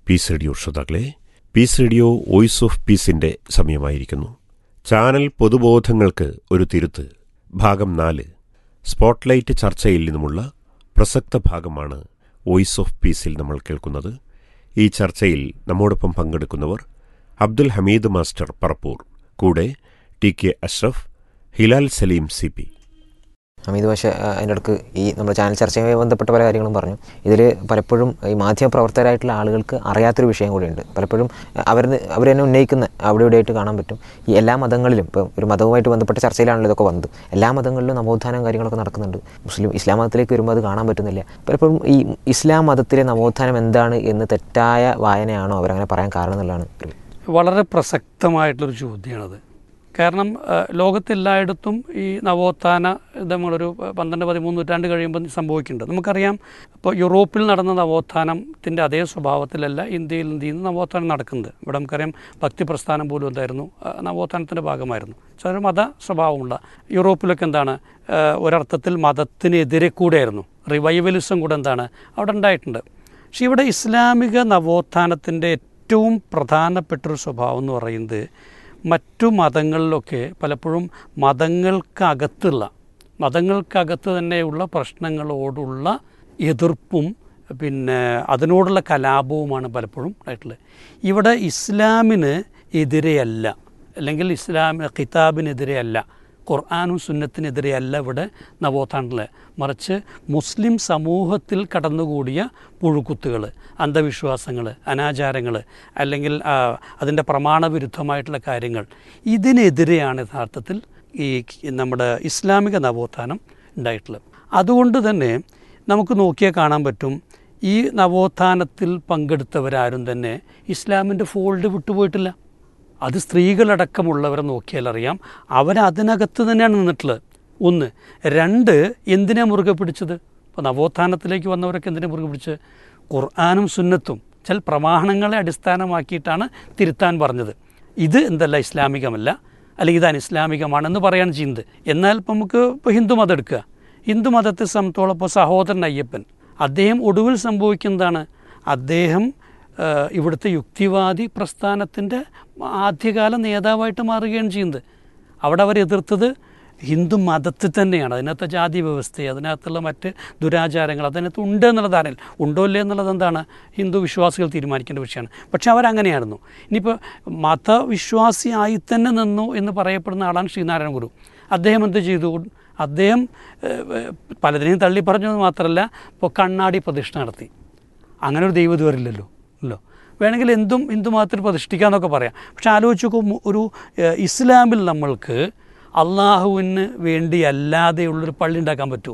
Piece radio ശ്രോതാക്കളെ peace radio voice of പീസിന്റെ സമയമായിരിക്കുന്നു ചാനൽ പൊതുബോധങ്ങൾക്ക് ഒരു തിരുത്ത് ഭാഗം നാല് സ്പോട്ട്ലൈറ്റ് ചർച്ചയിൽ നിന്നുമുള്ള പ്രസക്ത ഭാഗമാണ് വോയിസ് ഓഫ് പീസിൽ നമ്മൾ കേൾക്കുന്നത് ഈ ചർച്ചയിൽ നമ്മോടൊപ്പം പങ്കെടുക്കുന്നവർ അബ്ദുൽ ഹമീദ് മാസ്റ്റർ പറപ്പൂർ കൂടെ T K Ashraf Hilal Saleem C P Hameed ഭാഷ അതിൻ്റെ അടുക്ക് ഈ നമ്മുടെ ചാനൽ ചർച്ചയുമായി ബന്ധപ്പെട്ട പല കാര്യങ്ങളും പറഞ്ഞു ഇതിൽ പലപ്പോഴും ഈ മാധ്യമപ്രവർത്തകരായിട്ടുള്ള ആളുകൾക്ക് അറിയാത്തൊരു വിഷയം കൂടിയുണ്ട് പലപ്പോഴും അവർ അവർ തന്നെ ഉന്നയിക്കുന്ന അവിടെ ഇവിടെയായിട്ട് കാണാൻ പറ്റും ഈ എല്ലാ മതങ്ങളിലും ഇപ്പം ഒരു മതവുമായിട്ട് ബന്ധപ്പെട്ട ചർച്ചയിലാണല്ലോ ഇതൊക്കെ വന്നത് എല്ലാ മതങ്ങളിലും നവോത്ഥാനം കാര്യങ്ങളൊക്കെ നടക്കുന്നുണ്ട് മുസ്ലിം ഇസ്ലാം മതത്തിലേക്ക് വരുമ്പോൾ അത് കാണാൻ പറ്റുന്നില്ല പലപ്പോഴും ഈ ഇസ്ലാം മതത്തിലെ നവോത്ഥാനം എന്താണ് എന്ന് തെറ്റായ വായനയാണോ അവരങ്ങനെ പറയാൻ കാരണം എന്നുള്ളതാണ് ഒരു വളരെ പ്രസക്തമായിട്ടുള്ളൊരു ചോദ്യമാണത് കാരണം ആ, ലോകത്തെല്ലായിടത്തും ഈ നവോത്ഥാന ഇത് നമ്മളൊരു പന്ത്രണ്ട് പതിമൂന്ന് നൂറ്റാണ്ട് കഴിയുമ്പോൾ സംഭവിക്കുന്നുണ്ട് നമുക്കറിയാം ഇപ്പോൾ യൂറോപ്പിൽ നടന്ന നവോത്ഥാനത്തിൻ്റെ അതേ സ്വഭാവത്തിലല്ല ഇന്ത്യയിൽ എന്ത് ചെയ്യുന്നു നവോത്ഥാനം നടക്കുന്നത് ഇവിടെ നമുക്കറിയാം ഭക്തി പ്രസ്ഥാനം പോലും എന്തായിരുന്നു ആ, നവോത്ഥാനത്തിൻ്റെ ഭാഗമായിരുന്നു ചില മത സ്വഭാവമുള്ള യൂറോപ്പിലൊക്കെ എന്താണ് ആ, ഒരർത്ഥത്തിൽ മതത്തിനെതിരെ കൂടെയായിരുന്നു റിവൈവലിസം കൂടെ എന്താണ് അവിടെ ഉണ്ടായിട്ടുണ്ട് പക്ഷേ ഇവിടെ ഇസ്ലാമിക നവോത്ഥാനത്തിൻ്റെ ഏറ്റവും പ്രധാനപ്പെട്ടൊരു സ്വഭാവം എന്ന് പറയുന്നത് മറ്റു മതങ്ങളിലൊക്കെ പലപ്പോഴും മതങ്ങൾക്കകത്തുള്ള മതങ്ങൾക്കകത്ത് തന്നെയുള്ള പ്രശ്നങ്ങളോടുള്ള എതിർപ്പും പിന്നെ അതിനോടുള്ള കലാപവുമാണ് പലപ്പോഴും ആയിട്ടുള്ളത് ഇവിടെ ഇസ്ലാമിന് എതിരെയല്ല അല്ലെങ്കിൽ ഇസ്ലാം കിതാബിനെതിരെയല്ല ഖുർആാനും സുന്നത്തിനെതിരെയല്ല ഇവിടെ നവോത്ഥാനത്തിൽ മറിച്ച് മുസ്ലിം സമൂഹത്തിൽ കടന്നുകൂടിയ പുഴുക്കുത്തുകൾ അന്ധവിശ്വാസങ്ങൾ അനാചാരങ്ങൾ അല്ലെങ്കിൽ ആ, അതിൻ്റെ പ്രമാണവിരുദ്ധമായിട്ടുള്ള കാര്യങ്ങൾ ഇതിനെതിരെയാണ് യഥാർത്ഥത്തിൽ ഈ നമ്മുടെ ഇസ്ലാമിക നവോത്ഥാനം ഉണ്ടായിട്ടുള്ളത് അതുകൊണ്ട് തന്നെ നമുക്ക് നോക്കിയാൽ കാണാൻ പറ്റും ഈ നവോത്ഥാനത്തിൽ പങ്കെടുത്തവരാരും തന്നെ ഇസ്ലാമിൻ്റെ ഫോൾഡ് വിട്ടുപോയിട്ടില്ല അത് സ്ത്രീകളടക്കമുള്ളവരെ നോക്കിയാൽ അറിയാം അവരതിനകത്ത് തന്നെയാണ് നിന്നിട്ടുള്ളത് ഒന്ന് രണ്ട് എന്തിനാ മുറുകെ പിടിച്ചത് ഇപ്പോൾ നവോത്ഥാനത്തിലേക്ക് വന്നവരൊക്കെ എന്തിനാ മുറുകെ പിടിച്ചത് ഖുർആാനും സുന്നത്തും ചില പ്രമാണങ്ങളെ അടിസ്ഥാനമാക്കിയിട്ടാണ് തിരുത്താൻ പറഞ്ഞത് ഇത് എന്തല്ല ഇസ്ലാമികമല്ല അല്ലെങ്കിൽ ഇത് അനിസ്ലാമികമാണെന്ന് പറയാൻ ചെയ്യുന്നത് എന്നാൽ ഇപ്പം നമുക്ക് ഇപ്പോൾ ഹിന്ദുമതം എടുക്കുക ഹിന്ദുമതത്തെ സംബന്ധിച്ചോളം ഇപ്പോൾ സഹോദരൻ അയ്യപ്പൻ അദ്ദേഹം ഒടുവിൽ സംഭവിക്കുന്നതാണ് അദ്ദേഹം ആ, ഇവിടുത്തെ യുക്തിവാദി പ്രസ്ഥാനത്തിൻ്റെ ആദ്യകാല നേതാവായിട്ട് മാറുകയാണ് ചെയ്യുന്നത് അവിടെ അവർ എതിർത്തത് ഹിന്ദു മതത്തിൽ തന്നെയാണ് അതിനകത്തെ ജാതി വ്യവസ്ഥ അതിനകത്തുള്ള മറ്റ് ദുരാചാരങ്ങൾ അതിനകത്ത് ഉണ്ട് എന്നുള്ള ധാരണ ഉണ്ടോ ഇല്ലേ എന്നുള്ളത് എന്താണ് ഹിന്ദു വിശ്വാസികൾ തീരുമാനിക്കേണ്ട വിഷയമാണ് പക്ഷേ അവരങ്ങനെയായിരുന്നു ഇനിയിപ്പോൾ മതവിശ്വാസിയായി തന്നെ നിന്നു എന്ന് പറയപ്പെടുന്ന ആളാണ് ശ്രീനാരായണ ഗുരു അദ്ദേഹം എന്ത് ചെയ്തു അദ്ദേഹം ഏഹ്, ഏഹ്, പലതിനെയും തള്ളി പറഞ്ഞത് മാത്രമല്ല ഇപ്പോൾ കണ്ണാടി പ്രതിഷ്ഠ നടത്തി അങ്ങനെ ഒരു ദൈവം ഇതുവരില്ലല്ലോ ഇല്ലോ വേണമെങ്കിൽ എന്തും ഹിന്ദു മതത്തിൽ പ്രതിഷ്ഠിക്കാമെന്നൊക്കെ പറയാം പക്ഷെ ആലോചിച്ച് നോക്കുമ്പോൾ ഒരു ഏഹ്, ഇസ്ലാമിൽ നമ്മൾക്ക് അള്ളാഹുവിന് വേണ്ടി അല്ലാതെയുള്ളൊരു പള്ളി ഉണ്ടാക്കാൻ പറ്റുമോ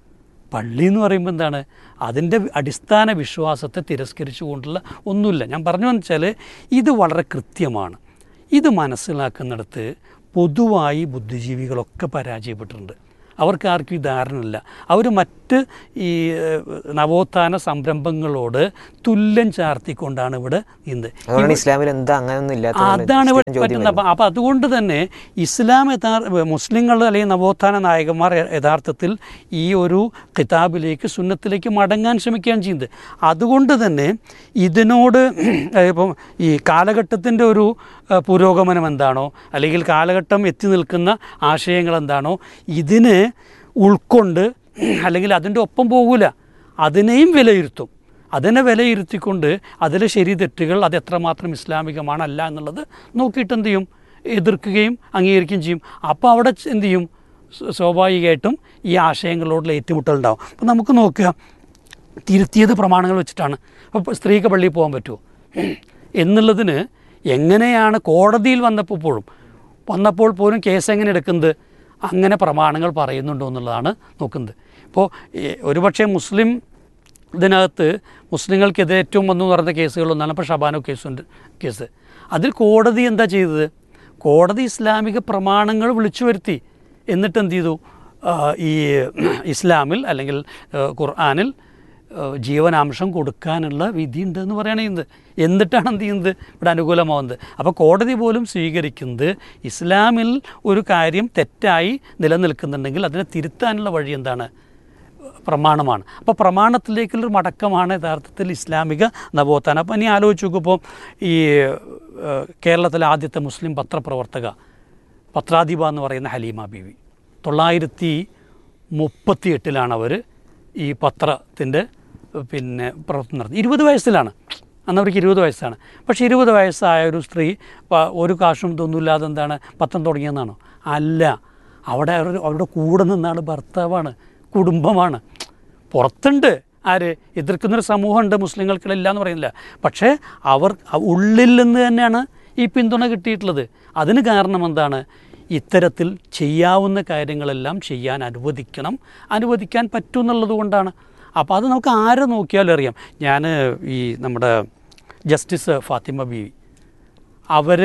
പള്ളി എന്ന് പറയുമ്പോൾ എന്താണ് അതിൻ്റെ അടിസ്ഥാന വിശ്വാസത്തെ തിരസ്കരിച്ചുകൊണ്ടുള്ള ഒന്നുമില്ല ഞാൻ പറഞ്ഞു വെച്ചാൽ ഇത് വളരെ കൃത്യമാണ് ഇത് മനസ്സിലാക്കുന്നിടത്ത് പൊതുവായി ബുദ്ധിജീവികളൊക്കെ പരാജയപ്പെട്ടിട്ടുണ്ട് അവർക്ക് ആർക്കും ഈ ധാരണയില്ല അവർ മറ്റ് ഈ ഏഹ്, നവോത്ഥാന സംരംഭങ്ങളോട് തുല്യം ചാർത്തിക്കൊണ്ടാണ് ഇവിടെ ഇന്ന് അതുകൊണ്ടാണ് ഇസ്ലാമിൽ എന്താ അങ്ങനെയൊന്നും ഇല്ലാത്ത അതാണ് ഇവിടെ പറ്റുന്നത് അപ്പം അപ്പം അതുകൊണ്ട് തന്നെ ഇസ്ലാം യഥാർത്ഥ മുസ്ലിങ്ങൾ അല്ലെങ്കിൽ നവോത്ഥാന നായകന്മാർ യ- യഥാർത്ഥത്തിൽ ഈ ഒരു കിതാബിലേക്ക് സുന്നത്തിലേക്ക് മടങ്ങാൻ ശ്രമിക്കുകയാണ് ചെയ്യുന്നത് അതുകൊണ്ട് തന്നെ ഇതിനോട് ഇപ്പം ഈ കാലഘട്ടത്തിൻ്റെ ഒരു ഏഹ്, പുരോഗമനം എന്താണോ അല്ലെങ്കിൽ കാലഘട്ടം എത്തി നിൽക്കുന്ന ആശയങ്ങൾ എന്താണോ ഇതിന് ഉൾക്കൊണ്ട് അല്ലെങ്കിൽ അതിൻ്റെ ഒപ്പം പോകൂല അതിനെയും വിലയിരുത്തും അതിനെ വിലയിരുത്തിക്കൊണ്ട് അതിലെ ശരി തെറ്റുകൾ അത് എത്രമാത്രം ഇസ്ലാമികമാണ് അല്ല എന്നുള്ളത് നോക്കിയിട്ട് എന്ത് ചെയ്യും എതിർക്കുകയും അംഗീകരിക്കുകയും ചെയ്യും അപ്പോൾ അവിടെ ച- എന്ത് ചെയ്യും സ്വ- സ്വാഭാവികമായിട്ടും ഈ ആശയങ്ങളോടുള്ള ഏറ്റുമുട്ടൽ ഉണ്ടാവും അപ്പോൾ നമുക്ക് നോക്കുക തിരുത്തിയത് പ്രമാണങ്ങൾ വെച്ചിട്ടാണ് അപ്പോൾ സ്ത്രീക്ക് പള്ളിയിൽ പോകാൻ പറ്റുമോ എന്നുള്ളതിന് എങ്ങനെയാണ് കോടതിയിൽ വന്നപ്പോൾ പോലും വന്നപ്പോൾ പോലും കേസ് എങ്ങനെ എടുക്കുന്നത് അങ്ങനെ പ്രമാണങ്ങൾ പറയുന്നുണ്ടോ എന്നുള്ളതാണ് നോക്കുന്നത് ഇപ്പോൾ ഒരുപക്ഷെ മുസ്ലിം ഇതിനകത്ത് മുസ്ലിങ്ങൾക്കെതിരെ ഏറ്റവും വന്നു പറഞ്ഞ കേസുകളൊന്നാണ് ഇപ്പോൾ ഷബാനോ കേസുണ്ട് കേസ് അതിൽ കോടതി എന്താ ചെയ്തത് കോടതി ഇസ്ലാമിക പ്രമാണങ്ങൾ വിളിച്ചു വരുത്തി എന്നിട്ട് എന്ത് ചെയ്തു ആ, ഈ ഇസ്ലാമിൽ അല്ലെങ്കിൽ ആ, ഖുർആനിൽ ആ, ജീവനാംശം കൊടുക്കാനുള്ള വിധി ഉണ്ട് എന്ന് പറയുകയാണ് ചെയ്യുന്നത് എന്നിട്ടാണ് എന്ത് ചെയ്യുന്നത് ഇവിടെ അനുകൂലമാവുന്നത് അപ്പോൾ കോടതി പോലും സ്വീകരിക്കുന്നത് ഇസ്ലാമിൽ ഒരു കാര്യം തെറ്റായി നിലനിൽക്കുന്നുണ്ടെങ്കിൽ അതിനെ തിരുത്താനുള്ള വഴി എന്താണ് പ്രമാണമാണ് അപ്പോൾ പ്രമാണത്തിലേക്കുള്ളൊരു മടക്കമാണ് യഥാർത്ഥത്തിൽ ഇസ്ലാമിക നവോത്ഥാനം അപ്പോൾ ഇനി ആലോചിച്ച് നോക്കുമ്പോൾ ഈ ഏഹ്, കേരളത്തിലെ ആദ്യത്തെ മുസ്ലിം പത്രപ്രവർത്തക പത്രാധിപ എന്ന് പറയുന്ന ഹലീമ ബീവി തൊള്ളായിരത്തി മുപ്പത്തി എട്ടിലാണ് അവർ ഈ പത്രത്തിൻ്റെ പിന്നെ പ്രവർത്തനം നടത്തി ഇരുപത് വയസ്സിലാണ് അന്ന് അവർക്ക് ഇരുപത് വയസ്സാണ് പക്ഷേ ഇരുപത് വയസ്സായ ഒരു സ്ത്രീ പ- ഒരു കാശും ഇതൊന്നുമില്ലാതെ എന്താണ് പത്രം തുടങ്ങിയെന്നാണോ അല്ല അവിടെ അവർ അവരുടെ കൂടെ നിന്നാണ് ഭർത്താവാണ് കുടുംബമാണ് പുറത്തുണ്ട് ആര് എതിർക്കുന്നൊരു സമൂഹമുണ്ട് മുസ്ലിങ്ങൾക്കിടയില്ല എന്ന് പറയുന്നില്ല പക്ഷേ അവർ അ- ഉള്ളിൽ നിന്ന് തന്നെയാണ് ഈ പിന്തുണ കിട്ടിയിട്ടുള്ളത് അതിന് കാരണം എന്താണ് ഇത്തരത്തിൽ ചെയ്യാവുന്ന കാര്യങ്ങളെല്ലാം ചെയ്യാൻ അനുവദിക്കണം അനുവദിക്കാൻ പറ്റും എന്നുള്ളത് കൊണ്ടാണ് അപ്പോൾ അത് നമുക്ക് ആരെ നോക്കിയാലും അറിയാം ഞാൻ ഈ നമ്മുടെ ജസ്റ്റിസ് ഫാത്തിമ ബീവി അവർ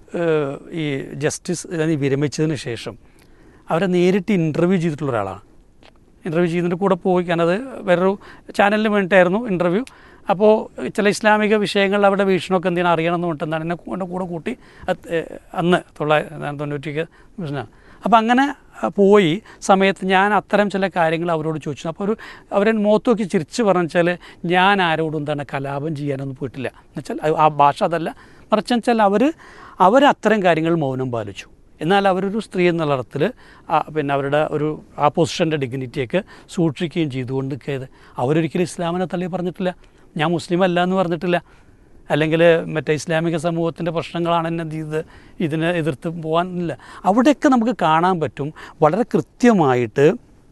ഈ ജസ്റ്റിസ് ഇതിന് വിരമിച്ചതിന് ശേഷം അവരെ നേരിട്ട് ഇൻ്റർവ്യൂ ചെയ്തിട്ടുള്ള ഒരാളാണ് ഇൻ്റർവ്യൂ ചെയ്തിട്ട് കൂടെ പോയി ഞാനത് വേറൊരു ചാനലിന് വേണ്ടിയിട്ടായിരുന്നു ഇൻ്റർവ്യൂ അപ്പോൾ ചില ഇസ്ലാമിക വിഷയങ്ങൾ അവിടെ വീക്ഷണമൊക്കെ എന്തിനാണ് അറിയണമെന്ന് പറഞ്ഞിട്ടാണ് എന്നെ കൂ- എൻ്റെ കൂടെ കൂട്ടി അത്, ഏഹ്, അന്ന് തൊള്ളായിരത്തി തൊണ്ണൂറ്റിക്ക് അപ്പോൾ അങ്ങനെ അഹ്, പോയി സമയത്ത് ഞാൻ അത്തരം ചില കാര്യങ്ങൾ അവരോട് ചോദിച്ചു അപ്പോൾ ഒരു അവരെ മുഖത്ത് നോക്കി ചിരിച്ച് പറഞ്ഞാൽ ഞാൻ ആരോടും എന്താണ് കലാപം ചെയ്യാനൊന്നും പോയിട്ടില്ല എന്നുവെച്ചാൽ ആ ഭാഷ അതല്ല മറിച്ച് വെച്ചാൽ അവർ അവർ അത്തരം കാര്യങ്ങൾ മൗനം പാലിച്ചു എന്നാൽ അവരൊരു സ്ത്രീ എന്നുള്ള അർത്ഥത്തിൽ പിന്നെ അവരുടെ ഒരു ആ പൊസിഷൻ്റെ ഡിഗ്നിറ്റിയൊക്കെ സൂക്ഷിക്കുകയും ചെയ്തുകൊണ്ട് നിൽക്കിയത് അവരൊരിക്കലും ഇസ്ലാമിനെ തള്ളി പറഞ്ഞിട്ടില്ല ഞാൻ മുസ്ലിം അല്ല എന്ന് പറഞ്ഞിട്ടില്ല അല്ലെങ്കിൽ മറ്റേ ഇസ്ലാമിക സമൂഹത്തിൻ്റെ പ്രശ്നങ്ങളാണ് എന്നെ ഇത് ഇതിനെ എതിർത്ത് പോകാനില്ല അവിടെയൊക്കെ നമുക്ക് കാണാൻ പറ്റും വളരെ കൃത്യമായിട്ട്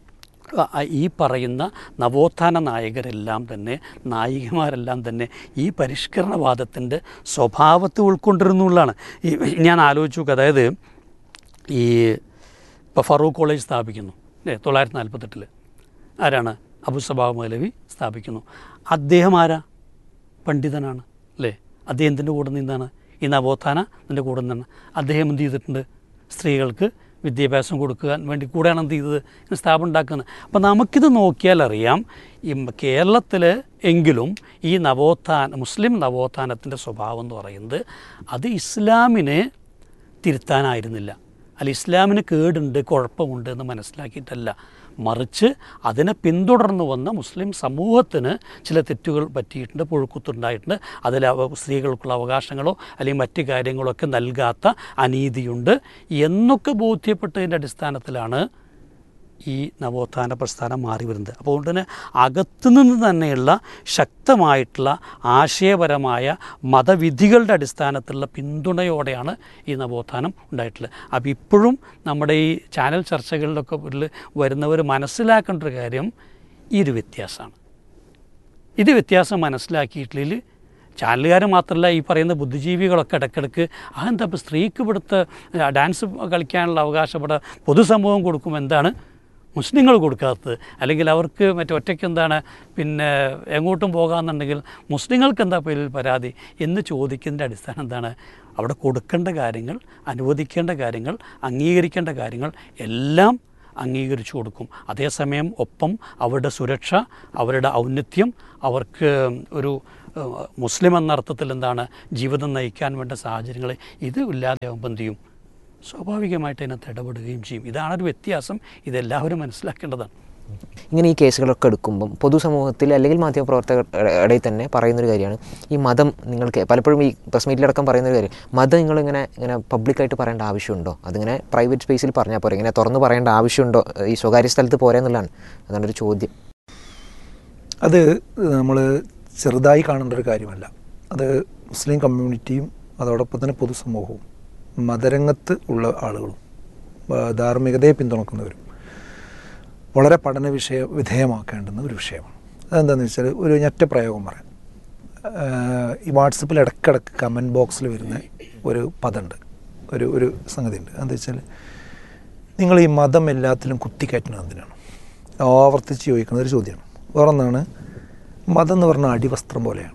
അ- അ- ഈ പറയുന്ന നവോത്ഥാന നായകരെല്ലാം തന്നെ നായികമാരെല്ലാം തന്നെ ഈ പരിഷ്കരണവാദത്തിൻ്റെ സ്വഭാവത്തെ ഉൾക്കൊണ്ടിരുന്നുള്ളതാണ് ഈ ഞാൻ ആലോചിച്ചു നോക്കുക അതായത് ഈ ഇപ്പോൾ ഫറൂഖ് കോളേജ് സ്ഥാപിക്കുന്നു അല്ലേ തൊള്ളായിരത്തി നാൽപ്പത്തെട്ടിൽ ആരാണ് അബു സബാബ് മൗലവി സ്ഥാപിക്കുന്നു അദ്ദേഹം ആരാ പണ്ഡിതനാണ് അല്ലേ അദ്ദേഹത്തിൻ്റെ കൂടെ നിന്നാണ് ഈ നവോത്ഥാന ഇതിൻ്റെ കൂടെ നിന്നാണ് അദ്ദേഹം എന്ത് ചെയ്തിട്ടുണ്ട് സ്ത്രീകൾക്ക് വിദ്യാഭ്യാസം കൊടുക്കാൻ വേണ്ടി കൂടെയാണ് എന്ത് ചെയ്തത് ഇങ്ങനെ സ്ഥാപനം ഉണ്ടാക്കുന്നത് അപ്പോൾ നമുക്കിത് നോക്കിയാൽ അറിയാം ഈ കേരളത്തിൽ എങ്കിലും ഈ നവോത്ഥാന മുസ്ലിം നവോത്ഥാനത്തിൻ്റെ സ്വഭാവം എന്ന് പറയുന്നത് അത് ഇസ്ലാമിനെ തിരുത്താനായിരുന്നില്ല അല്ല ഇസ്ലാമിന് കേടുണ്ട് കുഴപ്പമുണ്ട് എന്ന് മനസ്സിലാക്കിയിട്ടല്ല മറിച്ച് അതിനെ പിന്തുടർന്നു വന്ന മുസ്ലിം സമൂഹത്തിന് ചില തെറ്റുകൾ പറ്റിയിട്ടുണ്ട് പുഴുക്കുത്തുണ്ടായിട്ടുണ്ട് അതിൽ അവ- സ്ത്രീകൾക്കുള്ള അവകാശങ്ങളോ അല്ലെങ്കിൽ മറ്റു കാര്യങ്ങളോ ഒക്കെ നൽകാത്ത അനീതിയുണ്ട് എന്നൊക്കെ ബോധ്യപ്പെട്ടതിൻ്റെ അടിസ്ഥാനത്തിലാണ് ഈ നവോത്ഥാന പ്രസ്ഥാനം മാറി വരുന്നത് അപ്പോൾ അതുകൊണ്ട് തന്നെ അകത്തുനിന്ന് തന്നെയുള്ള ശക്തമായിട്ടുള്ള ആശയപരമായ മതവിധികളുടെ അടിസ്ഥാനത്തിലുള്ള പിന്തുണയോടെയാണ് ഈ നവോത്ഥാനം ഉണ്ടായിട്ടുള്ളത് അപ്പോൾ ഇപ്പോഴും നമ്മുടെ ഈ ചാനൽ ചർച്ചകളിലൊക്കെ ഇതിൽ വരുന്നവർ മനസ്സിലാക്കേണ്ട ഒരു കാര്യം ഈ ഒരു വ്യത്യാസമാണ് ഇത് വ്യത്യാസം മനസ്സിലാക്കിയിട്ടില്ലെങ്കിൽ ചാനലുകാർ മാത്രമല്ല ഈ പറയുന്ന ബുദ്ധിജീവികളൊക്കെ ഇടയ്ക്കിടയ്ക്ക് അതെന്താ ഇപ്പോൾ സ്ത്രീക്ക് ഇവിടുത്തെ ആ, ഡാൻസ് കളിക്കാനുള്ള അവകാശം ഇവിടെ പൊതുസമൂഹം കൊടുക്കും എന്താണ് മുസ്ലിങ്ങൾ കൊടുക്കാത്തത് അല്ലെങ്കിൽ അവർക്ക് മറ്റേ ഒറ്റയ്ക്ക് എന്താണ് പിന്നെ എങ്ങോട്ടും പോകാമെന്നുണ്ടെങ്കിൽ മുസ്ലിങ്ങൾക്ക് എന്താ പേരിൽ പരാതി എന്ന് ചോദിക്കുന്നതിൻ്റെ അടിസ്ഥാനം എന്താണ് അവിടെ കൊടുക്കേണ്ട കാര്യങ്ങൾ അനുവദിക്കേണ്ട കാര്യങ്ങൾ അംഗീകരിക്കേണ്ട കാര്യങ്ങൾ എല്ലാം അംഗീകരിച്ചു കൊടുക്കും അതേസമയം ഒപ്പം അവരുടെ സുരക്ഷ അവരുടെ ഔന്നത്യം അവർക്ക് ഒരു ഏഹ്, മുസ്ലിം എന്ന അർത്ഥത്തിൽ എന്താണ് ജീവിതം നയിക്കാൻ വേണ്ട സാഹചര്യങ്ങൾ ഇത് ഇല്ലാതെയാകുമ്പോൾ എന്ത് ചെയ്യും സ്വാഭാവികമായിട്ട് അതിനകത്ത് ഇടപെടുകയും ചെയ്യും ഇതാണ് ഒരു വ്യത്യാസം ഇതെല്ലാവരും മനസ്സിലാക്കേണ്ടതാണ് ഇങ്ങനെ ഈ കേസുകളൊക്കെ എടുക്കുമ്പം പൊതുസമൂഹത്തിൽ അല്ലെങ്കിൽ മാധ്യമപ്രവർത്തകരുടെ ഇടയിൽ തന്നെ പറയുന്നൊരു കാര്യമാണ് ഈ മതം നിങ്ങൾക്ക് പലപ്പോഴും ഈ പ്രസ് മീറ്റിലടക്കം പറയുന്നൊരു കാര്യം മതം നിങ്ങളിങ്ങനെ ഇങ്ങനെ പബ്ലിക്കായിട്ട് പറയേണ്ട ആവശ്യമുണ്ടോ അതിങ്ങനെ പ്രൈവറ്റ് സ്പേസിൽ പറഞ്ഞാൽ പോരെ ഇങ്ങനെ തുറന്ന് പറയേണ്ട ആവശ്യമുണ്ടോ ഈ സ്വകാര്യ സ്ഥലത്ത് പോരെ എന്നുള്ളതാണ് അതാണ് ഒരു ചോദ്യം അത് നമ്മൾ ചെറുതായി കാണേണ്ട ഒരു കാര്യമല്ല അത് മുസ്ലിം കമ്മ്യൂണിറ്റിയും അതോടൊപ്പം തന്നെ പൊതുസമൂഹവും മതരംഗത്ത് ഉള്ള ആളുകളും ആ, ധാർമ്മികതയെ പിന്തുണക്കുന്നവരും വളരെ പഠന വിഷയ വിധേയമാക്കേണ്ടുന്ന ഒരു വിഷയമാണ് അതെന്താണെന്ന് വെച്ചാൽ ഒരു ഞെറ്റ പ്രയോഗം പറയാം ആ, ഈ വാട്സപ്പിൽ ഇടയ്ക്കിടയ്ക്ക് കമൻറ്റ് ബോക്സിൽ വരുന്ന ഒരു പദമുണ്ട് ഒരു ഒരു സംഗതി ഉണ്ട് എന്താ വെച്ചാൽ നിങ്ങൾ ഈ മതം എല്ലാത്തിലും കുത്തിക്കയറ്റുന്നത് എന്തിനാണ് ആവർത്തിച്ച് ചോദിക്കുന്ന ഒരു ചോദ്യമാണ് വേറൊന്നാണ് മതം എന്ന് പറഞ്ഞാൽ അടിവസ്ത്രം പോലെയാണ്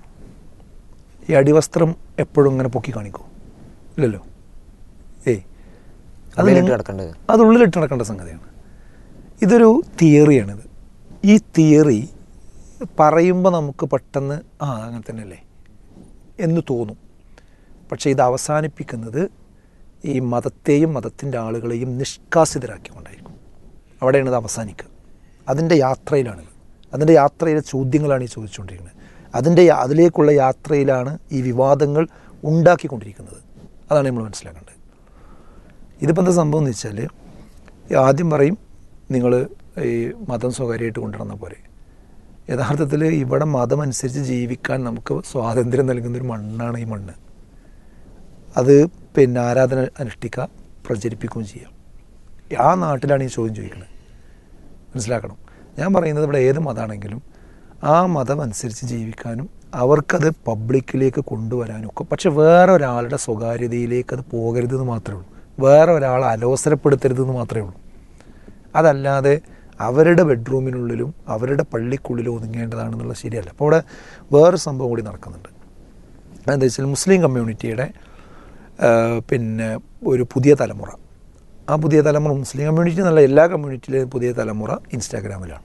ഈ അടിവസ്ത്രം എപ്പോഴും ഇങ്ങനെ പൊക്കി കാണിക്കൂ ഇല്ലല്ലോ ഏയ് അത് ഉള്ളിലിട്ട് നിങ്ങ- കിടക്കേണ്ടത്. അത് ഉള്ളിലിട്ട് നടക്കേണ്ട സംഗതിയാണ് ഇതൊരു തിയറിയാണിത് ഈ തിയറി പറയുമ്പോൾ നമുക്ക് പെട്ടെന്ന് ആ അങ്ങനെ തന്നെയല്ലേ എന്ന് തോന്നും പക്ഷേ ഇത് അവസാനിപ്പിക്കുന്നത് ഈ മതത്തെയും മതത്തിൻ്റെ ആളുകളെയും നിഷ്കാസിതരാക്കിക്കൊണ്ടായിരിക്കും അവിടെയാണ് ഇത് അവസാനിക്കുക അതിൻ്റെ യാത്രയിലാണ് അതിൻ്റെ യാത്രയിലെ ചോദ്യങ്ങളാണ് ഈ ചോദിച്ചുകൊണ്ടിരിക്കുന്നത് അതിൻ്റെ യാ- അതിലേക്കുള്ള യാത്രയിലാണ് ഈ വിവാദങ്ങൾ ഉണ്ടാക്കിക്കൊണ്ടിരിക്കുന്നത് അതാണ് നമ്മൾ മനസ്സിലാക്കേണ്ടത് ഇതിപ്പോൾ എന്താ സംഭവം എന്ന് വെച്ചാൽ ആദ്യം പറയും നിങ്ങൾ ഈ മതം സ്വകാര്യമായിട്ട് കൊണ്ടുവന്ന പോരെ യഥാർത്ഥത്തിൽ ഇവിടെ മതം അനുസരിച്ച് ജീവിക്കാൻ നമുക്ക് സ്വാതന്ത്ര്യം നൽകുന്നൊരു മണ്ണാണ് ഈ മണ്ണ് അത് പിന്നെ ആരാധന അനുഷ്ഠിക്കുക പ്രചരിപ്പിക്കുകയും ചെയ്യാം ആ നാട്ടിലാണ് ഈ ചോദ്യം ചോദിക്കുന്നത് മനസ്സിലാക്കണം ഞാൻ പറയുന്നത് ഇവിടെ ഏത് മതമാണെങ്കിലും ആ മതം അനുസരിച്ച് ജീവിക്കാനും അവർക്കത് പബ്ലിക്കിലേക്ക് കൊണ്ടുവരാനും ഒക്കെ പക്ഷെ വേറെ ഒരാളുടെ സ്വകാര്യതയിലേക്ക് അത് പോകരുതെന്ന് മാത്രമേ ഉള്ളൂ വേറെ ഒരാളെ അലോസരപ്പെടുത്തരുതെന്ന് മാത്രമേ ഉള്ളൂ അതല്ലാതെ അവരുടെ ബെഡ്റൂമിനുള്ളിലും അവരുടെ പള്ളിക്കുള്ളിലും ഒതുങ്ങേണ്ടതാണെന്നുള്ള ശരിയല്ല അപ്പോൾ അവിടെ വേറെ സംഭവം കൂടി നടക്കുന്നുണ്ട് അതെന്താ വെച്ചാൽ മുസ്ലിം കമ്മ്യൂണിറ്റിയുടെ ആ, പിന്നെ ഒരു പുതിയ തലമുറ ആ പുതിയ തലമുറ മുസ്ലിം കമ്മ്യൂണിറ്റി എന്നല്ല എല്ലാ കമ്മ്യൂണിറ്റിയിലെയും പുതിയ തലമുറ ഇൻസ്റ്റാഗ്രാമിലാണ്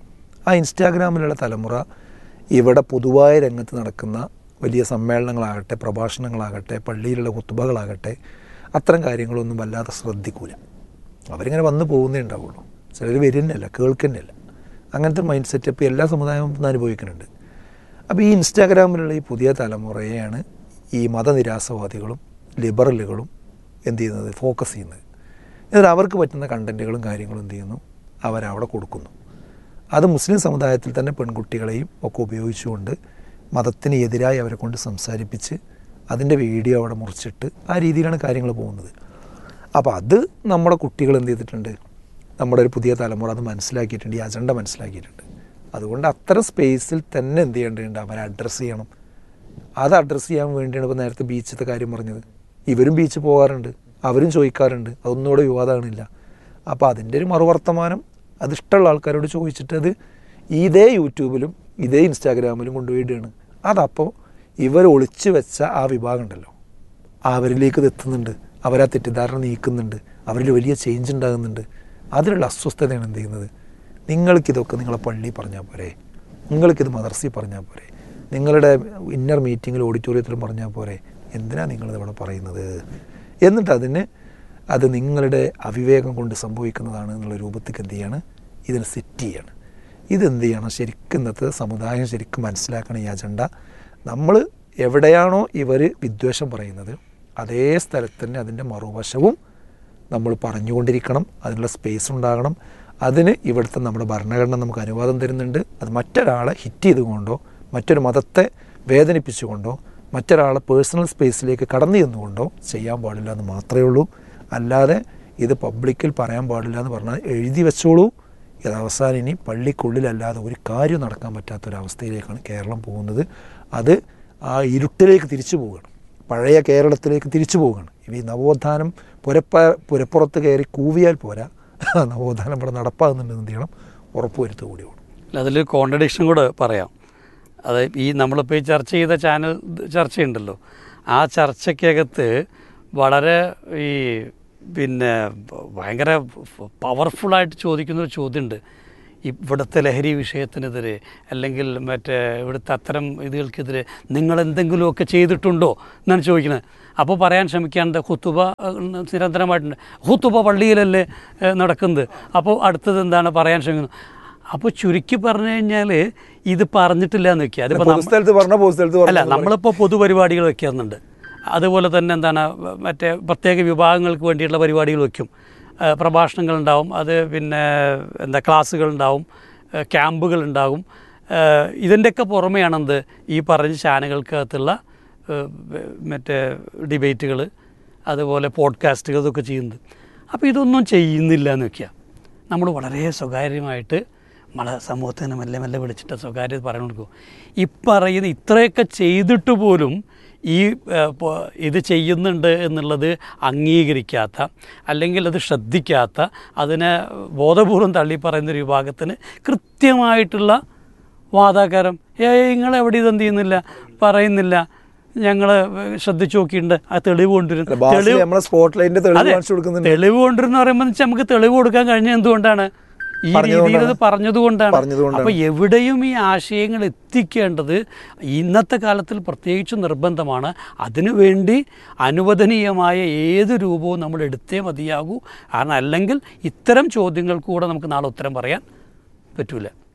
ആ ഇൻസ്റ്റാഗ്രാമിലുള്ള തലമുറ ഇവിടെ പൊതുവായ രംഗത്ത് നടക്കുന്ന വലിയ സമ്മേളനങ്ങളാകട്ടെ പ്രഭാഷണങ്ങളാകട്ടെ പള്ളിയിലുള്ള കുത്തുബകളാകട്ടെ അത്തരം കാര്യങ്ങളൊന്നും വല്ലാതെ ശ്രദ്ധിക്കൂല അവരിങ്ങനെ വന്നു പോകുന്നേ ഉണ്ടാവുള്ളൂ ചിലർ വരുന്നല്ല കേൾക്കുന്നല്ല അങ്ങനത്തെ മൈൻഡ് സെറ്റപ്പ് എല്ലാ സമുദായവും ഇന്ന് അനുഭവിക്കുന്നുണ്ട് അപ്പോൾ ഈ ഇൻസ്റ്റാഗ്രാമിലുള്ള ഈ പുതിയ തലമുറയെയാണ് ഈ മതനിരാസവാദികളും ലിബറലുകളും എന്ത് ചെയ്യുന്നത് ഫോക്കസ് ചെയ്യുന്നത് എന്നിട്ട് അവർക്ക് പറ്റുന്ന കണ്ടൻറ്റുകളും കാര്യങ്ങളും എന്ത് ചെയ്യുന്നു അവരവിടെ കൊടുക്കുന്നു അത് മുസ്ലിം സമുദായത്തിൽ തന്നെ പെൺകുട്ടികളെയും ഒക്കെ ഉപയോഗിച്ചുകൊണ്ട് മതത്തിന് എതിരായി അവരെ കൊണ്ട് സംസാരിപ്പിച്ച് അതിൻ്റെ വീഡിയോ അവിടെ മുറിച്ചിട്ട് ആ രീതിയിലാണ് കാര്യങ്ങൾ പോകുന്നത് അപ്പോൾ അത് നമ്മുടെ കുട്ടികൾ എന്ത് ചെയ്തിട്ടുണ്ട് നമ്മുടെ ഒരു പുതിയ തലമുറ അത് മനസ്സിലാക്കിയിട്ടുണ്ട് ഈ അജണ്ട മനസ്സിലാക്കിയിട്ടുണ്ട് അതുകൊണ്ട് അത്തരം സ്പേസിൽ തന്നെ എന്ത് ചെയ്യേണ്ടതുണ്ട് അവരെ അഡ്രസ്സ് ചെയ്യണം അത് അഡ്രസ്സ് ചെയ്യാൻ വേണ്ടിയാണ് ഇപ്പോൾ നേരത്തെ ബീച്ചത്തെ കാര്യം പറഞ്ഞത് ഇവരും ബീച്ച് പോകാറുണ്ട് അവരും ചോദിക്കാറുണ്ട് അതൊന്നും ഇവിടെ വിവാദമാണില്ല അപ്പോൾ അതിൻ്റെ ഒരു മറുവർത്തമാനം അത് ഇഷ്ടമുള്ള ആൾക്കാരോട് ചോദിച്ചിട്ട് അത് ഇതേ യൂട്യൂബിലും ഇതേ ഇൻസ്റ്റാഗ്രാമിലും കൊണ്ടുപോയിടുകയാണ് അതപ്പോൾ ഇവർ ഒളിച്ചു വെച്ച ആ വിഭാഗം ഉണ്ടല്ലോ അവരിലേക്ക് ഇത് എത്തുന്നുണ്ട് അവരാ തെറ്റിദ്ധാരണ നീക്കുന്നുണ്ട് അവരിൽ വലിയ ചേഞ്ച് ഉണ്ടാകുന്നുണ്ട് അതിലുള്ള അസ്വസ്ഥതയാണ് എന്ത് ചെയ്യുന്നത് നിങ്ങൾക്കിതൊക്കെ നിങ്ങളെ പള്ളി പറഞ്ഞാൽ പോരെ നിങ്ങൾക്കിത് മദർസി പറഞ്ഞാൽ പോരെ നിങ്ങളുടെ ഇന്നർ മീറ്റിങ്ങിൽ ഓഡിറ്റോറിയത്തിലും പറഞ്ഞാൽ പോരെ എന്തിനാ നിങ്ങളിത് ഇവിടെ പറയുന്നത് എന്നിട്ട് അതിന് അത് നിങ്ങളുടെ അവിവേകം കൊണ്ട് സംഭവിക്കുന്നതാണ് എന്നുള്ള രൂപത്തേക്ക് എന്ത് ചെയ്യാണ് ഇതിനെ സെറ്റ് ചെയ്യാണ് ഇതെന്ത് ചെയ്യണം ശരിക്കും ഇന്നത്തെ സമുദായം ശരിക്കും മനസ്സിലാക്കണം ഈ അജണ്ട നമ്മൾ എവിടെയാണോ ഇവർ വിദ്വേഷം പറയുന്നത് അതേ സ്ഥലത്ത് തന്നെ അതിൻ്റെ മറുവശവും നമ്മൾ പറഞ്ഞുകൊണ്ടിരിക്കണം അതിനുള്ള സ്പേസ് ഉണ്ടാകണം അതിന് ഇവിടുത്തെ നമ്മുടെ ഭരണഘടന നമുക്ക് അനുവാദം തരുന്നുണ്ട് അത് മറ്റൊരാളെ ഹിറ്റ് ചെയ്തുകൊണ്ടോ മറ്റൊരു മതത്തെ വേദനിപ്പിച്ചുകൊണ്ടോ മറ്റൊരാളെ പേഴ്സണൽ സ്പേസിലേക്ക് കടന്നു ചെന്നുകൊണ്ടോ ചെയ്യാൻ പാടില്ല എന്ന് മാത്രമേ ഉള്ളൂ അല്ലാതെ ഇത് പബ്ലിക്കിൽ പറയാൻ പാടില്ല എന്ന് പറഞ്ഞാൽ എഴുതി വെച്ചോളൂ ഇത് അവസാനം ഇനി പള്ളിക്കുള്ളിലല്ലാതെ ഒരു കാര്യം നടക്കാൻ പറ്റാത്തൊരവസ്ഥയിലേക്കാണ് കേരളം പോകുന്നത് അത് ആ ഇരുട്ടിലേക്ക് തിരിച്ചു പോവുകയാണ് പഴയ കേരളത്തിലേക്ക് തിരിച്ചു പോവുകയാണ് ഈ നവോത്ഥാനം പുരപ്പ പുരപ്പുറത്ത് കയറി കൂവിയാൽ പോരാ നവോത്ഥാനം ഇവിടെ നടപ്പാകുന്നുണ്ടെന്ന് എന്ത് ചെയ്യണം ഉറപ്പുവരുത്തുക കൂടി വേണം അല്ല അതിൽ കോൺട്രഡിക്ഷൻ കൂടെ പറയാം അത് ഈ നമ്മളിപ്പോൾ ഈ ചർച്ച ചെയ്ത ചാനൽ ചർച്ചയുണ്ടല്ലോ ആ ചർച്ചയ്ക്കകത്ത് വളരെ ഈ പിന്നെ ഭയങ്കര പവർഫുള്ളായിട്ട് ചോദിക്കുന്നൊരു ചോദ്യമുണ്ട് ഇവിടുത്തെ ലഹരി വിഷയത്തിനെതിരെ അല്ലെങ്കിൽ മറ്റേ ഇവിടുത്തെ അത്തരം ഇതുകൾക്കെതിരെ നിങ്ങൾ എന്തെങ്കിലുമൊക്കെ ചെയ്തിട്ടുണ്ടോ എന്നാണ് ചോദിക്കുന്നത് അപ്പോൾ പറയാൻ ശ്രമിക്കാണ്ട് ഹുത്തുബ ഏഹ്, നിരന്തരമായിട്ടുണ്ട് ഹുത്തുബ പള്ളിയിലല്ലേ ഏഹ്, നടക്കുന്നത് അപ്പോൾ അടുത്തത് എന്താണ് പറയാൻ ശ്രമിക്കുന്നത് അപ്പോൾ ചുരുക്കി പറഞ്ഞു കഴിഞ്ഞാൽ ഇത് പറഞ്ഞിട്ടില്ല എന്ന് വെക്കുക അതിപ്പോൾ നമ്മ- പൊതുസ്ഥലത്ത് പറഞ്ഞ പൊതുസ്ഥലത്ത് അല്ല പറഞ്ഞ നമ്മളിപ്പോൾ പൊതുപരിപാടികൾ വെക്കുന്നുണ്ട് അതുപോലെ തന്നെ എന്താണ് മറ്റേ പ്രത്യേക വിഭാഗങ്ങൾക്ക് വേണ്ടിയിട്ടുള്ള പരിപാടികൾ വെക്കും ആ, പ്രഭാഷണങ്ങളുണ്ടാവും അത് പിന്നെ എന്താ ക്ലാസ്സുകളുണ്ടാവും ആ, ക്യാമ്പുകളുണ്ടാവും ആ, ഇതിൻ്റെയൊക്കെ പുറമെയാണെന്ത് ഈ പറഞ്ഞ ചാനലുകൾക്കകത്തുള്ള ആ, മറ്റേ ഡിബേറ്റുകൾ അതുപോലെ പോഡ്കാസ്റ്റുകൾ ഇതൊക്കെ ചെയ്യുന്നത് അപ്പോൾ ഇതൊന്നും ചെയ്യുന്നില്ല എന്ന് വെക്കുക നമ്മൾ വളരെ സ്വകാര്യമായിട്ട് നമ്മളെ സമൂഹത്തിന് മെല്ലെ മെല്ലെ വിളിച്ചിട്ട് സ്വകാര്യത പറഞ്ഞു കൊടുക്കും ഈ പറയുന്ന ഇത്രയൊക്കെ ചെയ്തിട്ട് പോലും ഈ ആ, പോ- ഇത് ചെയ്യുന്നുണ്ട് എന്നുള്ളത് അംഗീകരിക്കാത്ത അല്ലെങ്കിൽ അത് ശ്രദ്ധിക്കാത്ത അതിനെ ബോധപൂർവം തള്ളി പറയുന്ന ഒരു വിഭാഗത്തിന് കൃത്യമായിട്ടുള്ള വാതാകാരം ഏ നിങ്ങൾ എവിടെ ഇതെന്ത് ചെയ്യുന്നില്ല പറയുന്നില്ല ഞങ്ങൾ ശ്രദ്ധിച്ചു നോക്കിയിട്ടുണ്ട് ആ തെളിവ് കൊണ്ടുവരും ബാസിൽ നമ്മളെ സ്പോട്ട് ലൈറ്റിന്റെ തെളിവ് അതെ, കാണിച്ചു കൊടുക്കുന്നുണ്ട് തെളിവ് കൊണ്ടുവരുന്ന പറയുമ്പോൾ വെച്ചാൽ നമുക്ക് തെളിവ് കൊടുക്കാൻ കഴിഞ്ഞ എന്തുകൊണ്ടാണ് ഈ രീതിയിൽ അത് പറഞ്ഞതുകൊണ്ടാണ് പറഞ്ഞതുകൊണ്ടാണ്. അപ്പൊ എവിടെയും ഈ ആശയങ്ങൾ എത്തിക്കേണ്ടത് ഇന്നത്തെ കാലത്തിൽ പ്രത്യേകിച്ച് നിർബന്ധമാണ് അതിനുവേണ്ടി അനുവദനീയമായ ഏത് രൂപവും നമ്മൾ എടുത്തേ മതിയാകൂ കാരണം അല്ലെങ്കിൽ ഇത്തരം ചോദ്യങ്ങൾക്ക് കൂടെ നമുക്ക് നാളെ ഉത്തരം പറയാൻ പറ്റൂല